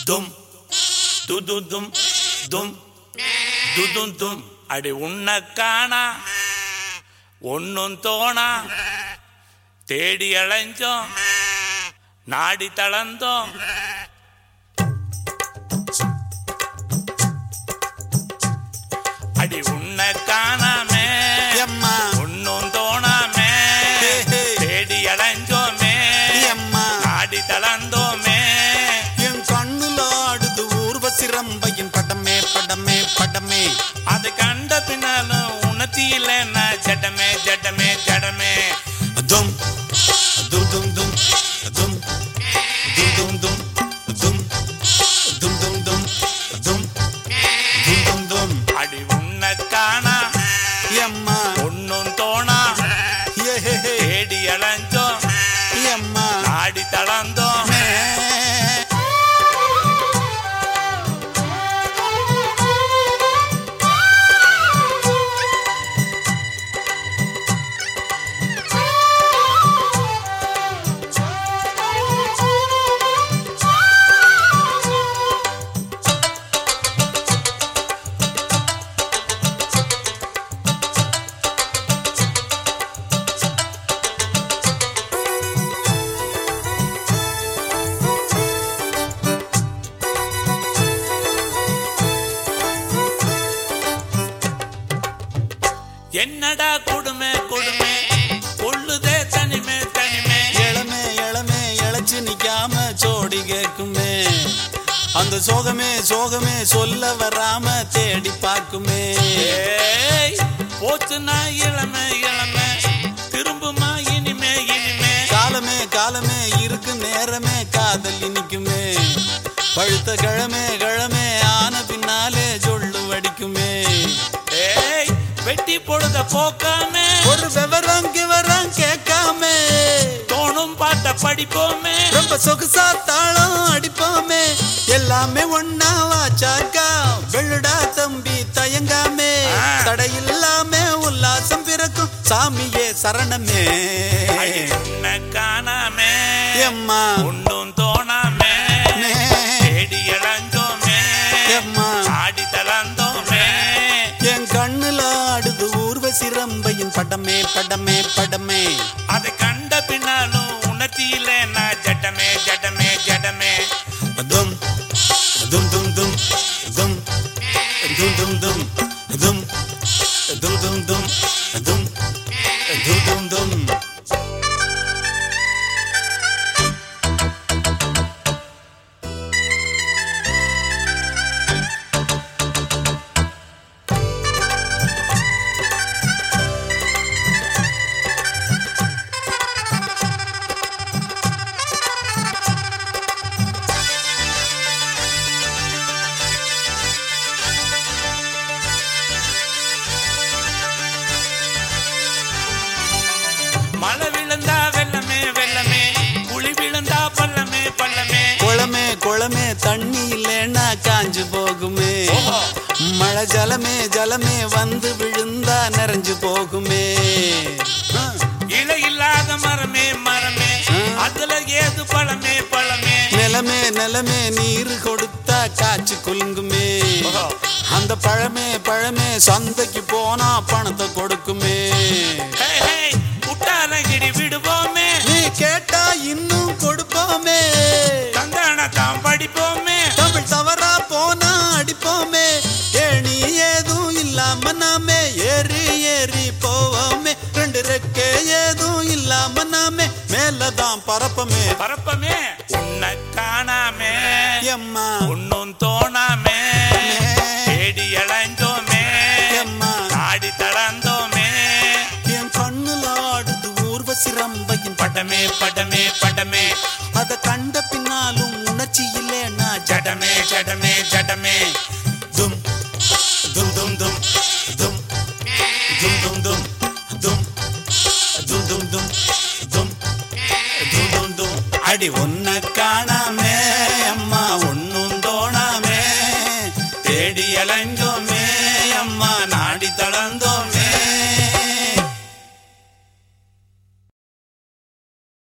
தும் து து தும் தும் து தும் தும் அடி உன்னை காணா ஒன்னும் தோணா தேடி அலைஞ்சோம் நாடி தளர்ந்தோம் அடி உன்னை காணாமே எம்மா ஒன்னும் தோணாமே ஹே, ஹே. தேடி அலைஞ்சோமே எம்மா நாடி தளர்ந்தோமே என் கண்ணுல ஆடுது ஊர்வசி ரம்பையின் படமே படமே படமே அது கண்ட பின்னாலும் உணர்த்தி இல்லைன்னா ஜடமே ஜடமே ஜடமே தும் தும் தும் தும் தும் தும் தும் தும் தும் தும் தும் தும் தும் தும் தும் தும் அடி உன்னை காணா எம்மா ஒன்னும் தோணா ஏ ஹே ஹே தேடி அலைஞ்சோம் எம்மா நாடி தளர்ந்தோம் மே. என்னடா கொடுமை கொடுமை கொள்ளுதே தனிமே தனிமே இளமே இளமே இழைச்சு நிக்காம ஜோடி கேக்குமே அந்த சோகமே சோகமே சொல்ல வராம தேடி பார்க்குமே ஏய் போச்சுன்னா இளமை இளமை திரும்புமா இனிமே இனிமே காலமே காலமே இருக்கு நேரமே காதல் இனிக்குமே பழுத்த கிழமே கிழமே ஆன பின்னாலே சொல்லு வடிக்குமே ஏய் வெட்டி பொழுத போக்காம ஒரு விவரம் கிவரம் கேட்காம தோணும் பாட்ட படிப்போமே ரொம்ப சொகுசா தாளம் அடிப்போமே எல்லாமே ஒன்னா வாச்சாக்கா வெள்ளுடா தம்பி தயங்காமே ஆ. தடையில்லாம உல்லாசம் பிறக்கும் சாமியே சரணமே அடி உன்னை காணாமே எம்மா ஒன்னும் தோணாமே மே. தேடி இழந்தோமே எம்மா ஆடி தளர்ந்தோமே என் கண்ணுல ஆடுது ஊர்வசி ரம்பையின் படமே படமே படமே அதை கண்ட பின்னாலும் உணர்த்தியில நான் ஜட்டமே ஜட்டமே ஜடமே தும் தும் தும் தும் தும் தும் தும் தும் தும் தும் தும் தும் தும் தும் தும் தும் மழை விழுந்தா வெள்ளமே வெள்ளமே குழி விழுந்தா பள்ளமே பள்ளமே குளமே குளமே தண்ணி இல்லைன்னா காஞ்சு போகுமே ஓஹோ. மழை ஜலமே ஜலமே வந்து விழுந்தா நிறைஞ்சு போகுமே ஆ. இலை இல்லாத மரமே மரமே அதுல ஏது பழமே பழமே நிலமே நிலமே நீர் கொடுத்தா காய்ச்சி குலுங்குமே ஓஹோ. அந்த பழமே பழமே சந்தைக்கு போனா பணத்தை கொடுக்குமே ஹே, ஹே, குட்டாலங்கிடி விடுவோமே நீ கேட்டா இன்னும் கொடுப்போமே தந்தான தாம் படிப்போமே தமிழ் தவறா போனா அடிப்போமே ஏணி ஏதும் இல்லாம நாமே ஏறி ஏறி போவோமே ரெண்டு ரெக்கே ஏதும் இல்லாம நாமே மேலதான் பரப்பமே பரப்பமே உன்னை காணாமே எம்மா ஒன்னும் தோணாமே தேடி இழந்தோமே எம்மா ஆடி தளர்ந்தோமே என் கண்ணுல ஆடுது ஊர்வசி ரம்பையின் படமே படமே படமே அத கண்ட பின்னாலும் உணர்ச்சி இல்லைன்னா ஜடமே ஜடமே ஜடமே தும் தும் தும் தும் தும் தும் தும் தும் தும் தும் தும் தும் தும் தும் தும் தும் அடி ஒன்ன காணாம